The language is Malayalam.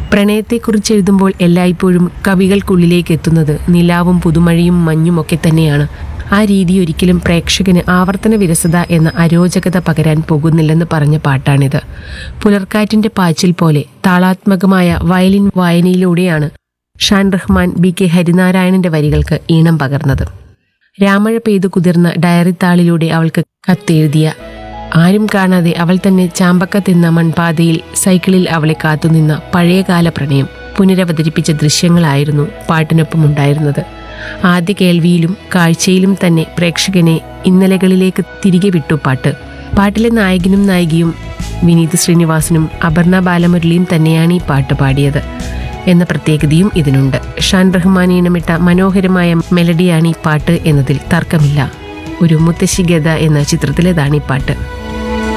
പ്രണയത്തെക്കുറിച്ച് എഴുതുമ്പോൾ എല്ലായ്പ്പോഴും കവികൾക്കുള്ളിലേക്ക് എത്തുന്നത് നിലാവും പുതുമഴയും മഞ്ഞും ഒക്കെ തന്നെയാണ് ആ രീതി ഒരിക്കലും പ്രേക്ഷകന് ആവർത്തന വിരസത എന്ന അരോചകത പകരാൻ പോകുന്നില്ലെന്ന് പറഞ്ഞ പാട്ടാണിത് പുലർക്കാറ്റിന്റെ പാച്ചിൽ പോലെ താളാത്മകമായ വയലിൻ വായനയിലൂടെയാണ് ഷാൻ റഹ്മാൻ ബി കെ ഹരിനാരായണന്റെ വരികൾക്ക് ഈണം പകർന്നത് രാമഴ പെയ്തു കുതിർന്ന ഡയറി താളിലൂടെ അവൾക്ക് കത്തെഴുതിയ ആരും കാണാതെ അവൾ തന്നെ ചാമ്പക്ക തിന്ന മൺപാതയിൽ സൈക്കിളിൽ അവളെ കാത്തുനിന്ന പഴയകാല പ്രണയം പുനരവതരിപ്പിച്ച ദൃശ്യങ്ങളായിരുന്നു പാട്ടിനൊപ്പം ഉണ്ടായിരുന്നത് ആദ്യ കേൾവിയിലും കാഴ്ചയിലും തന്നെ പ്രേക്ഷകനെ ഇന്നലകളിലേക്ക് തിരികെ വിട്ടു പാട്ട് പാട്ടിലെ നായകനും നായികയും വിനീത് ശ്രീനിവാസനും അപർണ ബാലമുരളിയും തന്നെയാണ് ഈ പാട്ട് പാടിയത് എന്ന പ്രത്യേകതയും ഇതിനുണ്ട് ഷാൻ റഹ്മാൻ ഈണമിട്ട മനോഹരമായ മെലഡിയാണ് ഈ പാട്ട് എന്നതിൽ തർക്കമില്ല ഒരു മുത്തശ്ശി ഗത എന്ന ചിത്രത്തിലേതാണ് ഈ പാട്ട്